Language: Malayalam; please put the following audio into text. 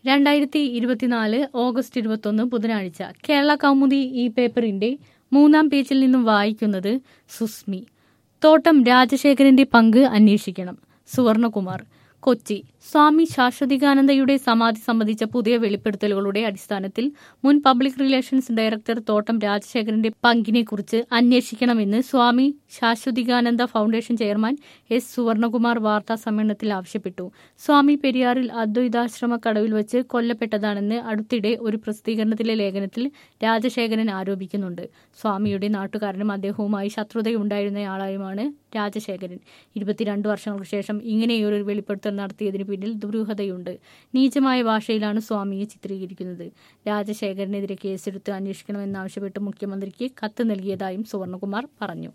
രണ്ടായിരത്തി ഇരുപത്തിനാല് ഓഗസ്റ്റ് ഇരുപത്തൊന്ന് ബുധനാഴ്ച കേരള കൗമുദി ഈ പേപ്പറിന്റെ മൂന്നാം പേജിൽ നിന്നും വായിക്കുന്നത് സുസ്മി തോട്ടം രാജശേഖരന്റെ പങ്ക് അന്വേഷിക്കണം സുവർണകുമാർ കൊച്ചി സ്വാമി ശാശ്വതികാനന്ദയുടെ സമാധി സംബന്ധിച്ച പുതിയ വെളിപ്പെടുത്തലുകളുടെ അടിസ്ഥാനത്തിൽ മുൻ പബ്ലിക് റിലേഷൻസ് ഡയറക്ടർ തോട്ടം രാജശേഖരന്റെ പങ്കിനെക്കുറിച്ച് അന്വേഷിക്കണമെന്ന് Swami Saswathikananda foundation chairman S Suvarnakumar വാർത്താ സമ്മേളനത്തിൽ ആവശ്യപ്പെട്ടു സ്വാമി പെരിയാറിൽ അദ്വൈതാശ്രമ കടവിൽ വെച്ച് കൊല്ലപ്പെട്ടതാണെന്ന് അടുത്തിടെ ഒരു പ്രസിദ്ധീകരണത്തിലെ ലേഖനത്തിൽ രാജശേഖരൻ ആരോപിക്കുന്നുണ്ട് സ്വാമിയുടെ നാട്ടുകാരനും അദ്ദേഹവുമായി ശത്രുതയുണ്ടായിരുന്നയാളായുമാണ് രാജശേഖരൻ ഇരുപത്തിരണ്ട് വർഷങ്ങൾക്ക് ശേഷം ഇങ്ങനെയൊരു വെളിപ്പെടുത്തൽ നടത്തിയതിന് പിന്നിൽ ദുരൂഹതയുണ്ട് നീചമായ ഭാഷയിലാണ് സ്വാമിയെ ചിത്രീകരിക്കുന്നത് രാജശേഖരനെതിരെ കേസെടുത്ത് അന്വേഷിക്കണമെന്നാവശ്യപ്പെട്ട് മുഖ്യമന്ത്രിക്ക് കത്ത് നൽകിയതായും സുവർണകുമാർ പറഞ്ഞു